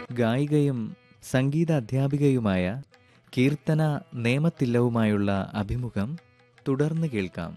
ഗായികയും സംഗീത അധ്യാപികയുമായ കീർത്തന നേമത്തില്ലവുമായുള്ള അഭിമുഖം തുടർന്ന് കേൾക്കാം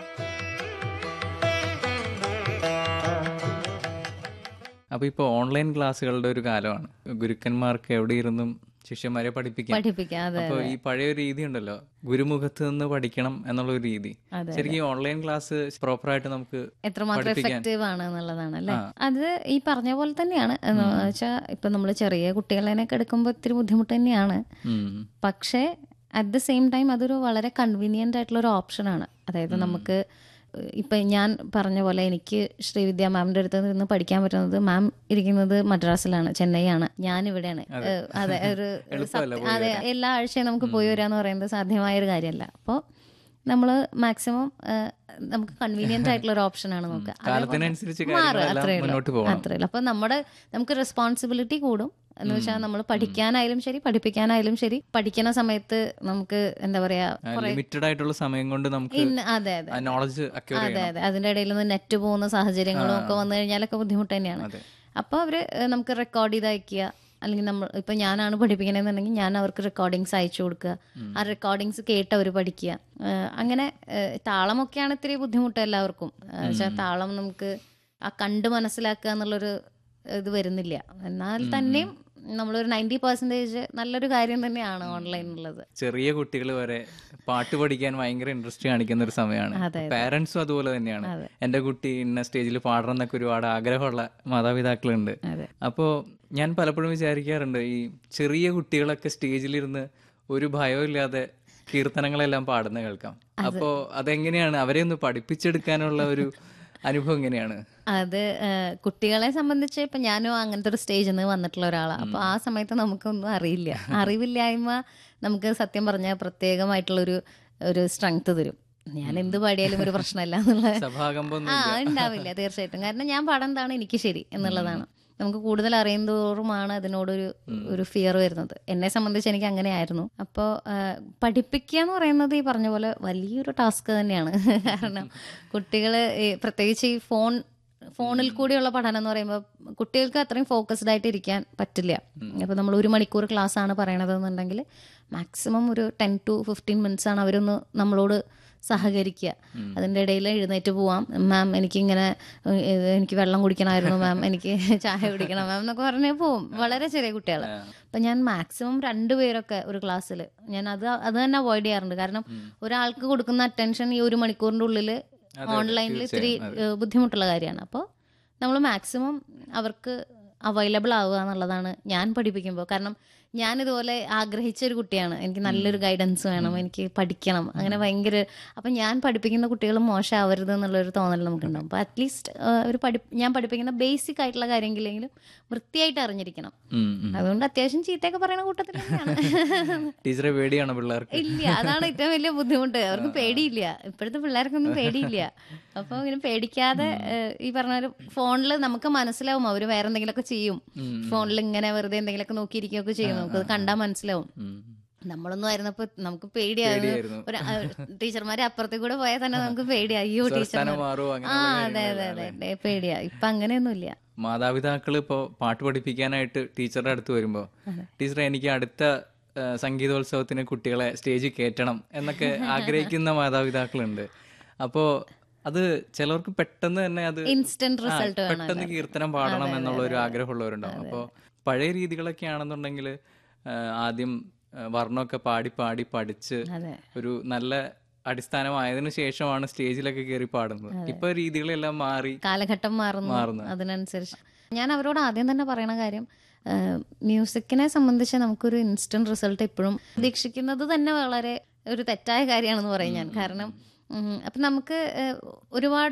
അപ്പോൾ ഇപ്പോൾ ഓൺലൈൻ ക്ലാസ്സുകളുടെ ഒരു കാലമാണ് ഗുരുക്കന്മാർക്ക് എവിടെ ഇരുന്നും ശിഷ്യന്മാരെ പഠിപ്പിക്കാം പഠിപ്പിക്കാം അതെ അപ്പോൾ ഈ പഴയ ഒരു രീതി ഉണ്ടല്ലോ ഗുരുമുഖത്ത് നിന്ന് പഠിക്കണം എന്നുള്ള ഒരു രീതി അതെ, ശരിക്കും ഓൺലൈൻ ക്ലാസ് പ്രോപ്പറായിട്ട് നമുക്ക് എത്രമാത്രം പഠിപ്പിക്കാൻ. എഫക്റ്റീവ് ആണ് എന്നുള്ളതാണ് അല്ലേ ആ. അത് ഈ പറഞ്ഞ പോലെ തന്നെയാണ് എന്ന് വെച്ചാൽ ഇപ്പൊ നമ്മൾ ചെറിയ കുട്ടികളെയൊക്കെ എടുക്കുമ്പോൾ ഇത്തിരി ബുദ്ധിമുട്ട് തന്നെയാണ് ഉം. പക്ഷേ അറ്റ് ദ സെയിം ടൈം അതൊരു വളരെ കൺവീനിയന്റ് ആയിട്ടുള്ള ഒരു ഓപ്ഷനാണ് അതായത് നമുക്ക് ഇപ്പൊ ഞാൻ പറഞ്ഞ പോലെ എനിക്ക് ശ്രീവിദ്യ മാമിന്റെ അടുത്ത് നിന്ന് പഠിക്കാൻ പറ്റുന്നത് മാം ഇരിക്കുന്നത് മദ്രാസിലാണ് ചെന്നൈയാണ് ഞാൻ ഇവിടെയാണ് ഏഹ്, അതെ ഒരു എളുപ്പമല്ല സത്യ- അതെ എല്ലാ ആഴ്ചയും നമുക്ക് പോയി വരാന്ന് പറയുന്നത് സാധ്യമായ ഒരു കാര്യമല്ല അപ്പോൾ നമ്മൾ മാക്സിമം നമുക്ക് കൺവീനിയന്റ് ആയിട്ടുള്ള ഒരു ഓപ്ഷനാണ് നോക്കുക കാലത്തിനനുസരിച്ച് മാറുക കാര്യങ്ങളെല്ലാം അത്രേ ഉള്ളൂ മുന്നോട്ട് പോകണം അത്രേ ഉള്ളൂ അപ്പൊ നമ്മുടെ നമുക്ക് റെസ്പോൺസിബിലിറ്റി കൂടും എന്ന് വെച്ചാൽ നമ്മൾ പഠിക്കാനായാലും ശരി പഠിപ്പിക്കാനായാലും ശരി പഠിക്കുന്ന സമയത്ത് നമുക്ക് എന്താ പറയാ കുറെ ലിമിറ്റഡ് ആയിട്ടുള്ള സമയം കൊണ്ട് നമുക്ക് ഇന്ന- അതെ അതെ നോളജ് അക്യൂർ അതെ ചെയ്യണം അതെ അതിന്റെ ഇടയിൽ നിന്ന് നെറ്റ് പോകുന്ന സാഹചര്യങ്ങളും ഒക്കെ വന്നു കഴിഞ്ഞാലൊക്കെ ബുദ്ധിമുട്ട് തന്നെയാണ് അതെ അപ്പോൾ അവര് ഏഹ്, നമുക്ക് റെക്കോർഡ് ചെയ്ത് അയക്കുക അല്ലെങ്കിൽ നമ്മൾ ഇപ്പൊ ഞാനാണ് പഠിപ്പിക്കണമെന്നുണ്ടെങ്കിൽ ഞാൻ അവർക്ക് റെക്കോർഡിങ്സ് അയച്ചു കൊടുക്കുക ആ റെക്കോർഡിങ്സ് കേട്ട് അവർ പഠിക്കുക ഏഹ്, അങ്ങനെ ഏഹ്, താളമൊക്കെയാണ് ഇത്തിരി ബുദ്ധിമുട്ട് എല്ലാവർക്കും വെച്ചാൽ താളം നമുക്ക് ആ കണ്ട് മനസ്സിലാക്കുക എന്നുള്ളൊരു ഇത് വരുന്നില്ല എന്നാൽ തന്നെയും നമ്മളൊരു നയൻറ്റി പെർസെൻറ്റേജ് നല്ലൊരു കാര്യം തന്നെയാണ് ഓൺലൈൻ ഉള്ളത് ചെറിയ കുട്ടികൾ വരെ പാട്ട് പഠിക്കാൻ ഭയങ്കര ഇൻട്രസ്റ്റ് കാണിക്കുന്ന ഒരു സമയമാണ് അതെ, പാരന്റ്സും അതുപോലെ തന്നെയാണ് അതെ. എന്റെ കുട്ടി ഇന്ന സ്റ്റേജിൽ പാടണം എന്നൊക്കെ ഒരുപാട് ആഗ്രഹമുള്ള മാതാപിതാക്കളുണ്ട് അതെ അപ്പോൾ ഞാൻ പലപ്പോഴും വിചാരിക്കാറുണ്ട് ഈ ചെറിയ കുട്ടികളൊക്കെ സ്റ്റേജിലിരുന്ന് ഒരു ഭയവും ഇല്ലാതെ കീർത്തനങ്ങളെല്ലാം പാടുന്ന കേൾക്കാം അപ്പോൾ അതെങ്ങനെയാണ് അവരെ ഒന്ന് പഠിപ്പിച്ചെടുക്കാനുള്ള ഒരു അനുഭവം എങ്ങനെയാണ് അത് ഏഹ്, കുട്ടികളെ സംബന്ധിച്ച് ഇപ്പൊ ഞാനും അങ്ങനത്തെ ഒരു സ്റ്റേജിൽ നിന്ന് വന്നിട്ടുള്ള ഒരാളാണ് അപ്പൊ ആ സമയത്ത് നമുക്കൊന്നും അറിയില്ല അറിവില്ലായ്മ നമുക്ക് സത്യം പറഞ്ഞാൽ പ്രത്യേകമായിട്ടുള്ളൊരു ഒരു സ്ട്രെങ്ത് തരും ഞാൻ എന്ത് പാടിയാലും ഒരു പ്രശ്നമല്ല എന്നുള്ള സഭാകമ്പം ആ ഉണ്ടാവില്ല തീർച്ചയായിട്ടും കാരണം ഞാൻ പാടുന്നതാണ് എനിക്ക് ശരി എന്നുള്ളതാണ് നമുക്ക് കൂടുതൽ അറിയുന്തോറുമാണ് അതിനോടൊരു ഒരു ഫിയർ വരുന്നത് എന്നെ സംബന്ധിച്ച് എനിക്ക് അങ്ങനെയായിരുന്നു അപ്പോൾ പഠിപ്പിക്കുക എന്ന് പറയുന്നത് ഈ പറഞ്ഞ പോലെ വലിയൊരു ടാസ്ക് തന്നെയാണ് കാരണം കുട്ടികൾ പ്രത്യേകിച്ച് ഈ ഫോൺ ഫോണിൽ കൂടിയുള്ള പഠനം എന്ന് പറയുമ്പോൾ കുട്ടികൾക്ക് അത്രയും ഫോക്കസ്ഡ് ആയിട്ട് ഇരിക്കാൻ പറ്റില്ല അപ്പോൾ നമ്മൾ ഒരു മണിക്കൂർ ക്ലാസ് ആണ് പറയണത് എന്നുണ്ടെങ്കിൽ മാക്സിമം ഒരു ടെൻ ടു ഫിഫ്റ്റീൻ മിനിറ്റ്സ് ആണ് അവരൊന്ന് നമ്മളോട് സഹകരിക്കുക അതിൻ്റെ ഇടയിൽ എഴുന്നേറ്റ് പോവാം മാം എനിക്കിങ്ങനെ ഏഹ്, ഇത് എനിക്ക് വെള്ളം കുടിക്കണമായിരുന്നു മാം എനിക്ക് ചായ കുടിക്കണം മാം എന്നൊക്കെ പറഞ്ഞ് പോവും വളരെ ചെറിയ കുട്ടികൾ അപ്പം ഞാൻ മാക്സിമം രണ്ടുപേരൊക്കെ ഒരു ക്ലാസ്സിൽ ഞാൻ അത് അത് തന്നെ അവോയ്ഡ് ചെയ്യാറുണ്ട് കാരണം ഒരാൾക്ക് കൊടുക്കുന്ന അറ്റൻഷൻ ഈ ഒരു മണിക്കൂറിൻ്റെ ഉള്ളിൽ ഓൺലൈനിൽ ഇത്തിരി ഏഹ്, ബുദ്ധിമുട്ടുള്ള കാര്യമാണ് അപ്പോൾ നമ്മൾ മാക്സിമം അവർക്ക് അവൈലബിൾ ആവുക എന്നുള്ളതാണ് ഞാൻ പഠിപ്പിക്കുമ്പോൾ കാരണം ഞാൻ ഇതുപോലെ ആഗ്രഹിച്ച ഒരു കുട്ടിയാണ് എനിക്ക് നല്ലൊരു ഗൈഡൻസ് വേണം എനിക്ക് പഠിക്കണം അങ്ങനെ ഭയങ്കര അപ്പം ഞാൻ പഠിപ്പിക്കുന്ന കുട്ടികൾ മോശമാവരുത് എന്നുള്ളൊരു തോന്നൽ നമുക്കുണ്ടാവും അപ്പോൾ അറ്റ്ലീസ്റ്റ് ഒരു പഠി ഞാൻ പഠിപ്പിക്കുന്ന ബേസിക് ആയിട്ടുള്ള കാര്യങ്ങളെങ്കിലും വൃത്തിയായിട്ട് അറിഞ്ഞിരിക്കണം ഉം, ഉം. അതുകൊണ്ട് അത്യാവശ്യം ചീത്തയൊക്കെ പറയുന്ന കൂട്ടത്തിൽ തന്നെയാണ് ടീച്ചറെ പേടിയാണ് പിള്ളേർക്ക് ഇല്ല അതാണ് ഏറ്റവും വലിയ ബുദ്ധിമുട്ട് അവർക്ക് പേടിയില്ല ഇപ്പോഴത്തെ പിള്ളേർക്കൊന്നും പേടിയില്ല അപ്പൊ ഇങ്ങനെ പേടിക്കാതെ ഏഹ്, ഈ പറഞ്ഞ ഒരു ഫോണിൽ നമുക്ക് മനസ്സിലാവും അവര് വേറെ എന്തെങ്കിലുമൊക്കെ ചെയ്യും ഫോണിൽ ഇങ്ങനെ വെറുതെ എന്തെങ്കിലുമൊക്കെ നോക്കിയിരിക്കുകയൊക്കെ ചെയ്യും നമുക്കത് കണ്ടാൽ മനസ്സിലാവും ഉം. നമ്മളൊന്നും ആയിരുന്നപ്പോ നമുക്ക് പേടിയായിരുന്നു പേടിയായിരുന്നു. ഒരു ആ, ടീച്ചർമാരെ അപ്പുറത്തേക്ക് കൂടെ പോയാൽ തന്നെ നമുക്ക് പേടിയാ അയ്യോ ടീച്ചർ സ്വരസ്ഥാനം മാറുമോ ആ അങ്ങനെ അതെ അതെ അതെ പേടിയാ ഇപ്പൊ അങ്ങനെയൊന്നുമില്ല മാതാപിതാക്കൾ ഇപ്പോൾ പാട്ട് പഠിപ്പിക്കാനായിട്ട് ടീച്ചറുടെ അടുത്ത് വരുമ്പോൾ ടീച്ചറെ എനിക്ക് അടുത്ത ആ, സംഗീതോത്സവത്തിന് കുട്ടികളെ സ്റ്റേജിൽ കയറ്റണം എന്നൊക്കെ ആഗ്രഹിക്കുന്ന മാതാപിതാക്കളുണ്ട് അപ്പോൾ അത് ചിലർക്ക് പെട്ടെന്ന് തന്നെ അത് ഇൻസ്റ്റന്റ് ആ, റിസൾട്ട് വേണം പെട്ടെന്ന് കീർത്തനം പാടണം എന്നുള്ള ഒരു ആഗ്രഹമുള്ളവരുണ്ടാവും അപ്പോൾ പഴയ രീതികളൊക്കെ ആണെന്നുണ്ടെങ്കിൽ ആദ്യം ആ, വർണ്ണമൊക്കെ പാടി പാടി പഠിച്ച് അതെ ഒരു നല്ല അടിസ്ഥാനമായതിനു ശേഷമാണ് സ്റ്റേജിലൊക്കെ കയറി പാടുന്നത് ഇപ്പൊ രീതികളെല്ലാം മാറി കാലഘട്ടം മാറുന്നു മാറുന്നു. അതിനനുസരിച്ച് ഞാൻ അവരോട് ആദ്യം തന്നെ പറയണ കാര്യം മ്യൂസിക്കിനെ സംബന്ധിച്ച് നമുക്കൊരു ഇൻസ്റ്റന്റ് റിസൾട്ട് എപ്പോഴും പ്രതീക്ഷിക്കുന്നത് തന്നെ വളരെ ഒരു തെറ്റായ കാര്യമാണെന്ന് പറയും ഞാൻ കാരണം ഉം, അപ്പം നമുക്ക് ഏഹ്, ഒരുപാട്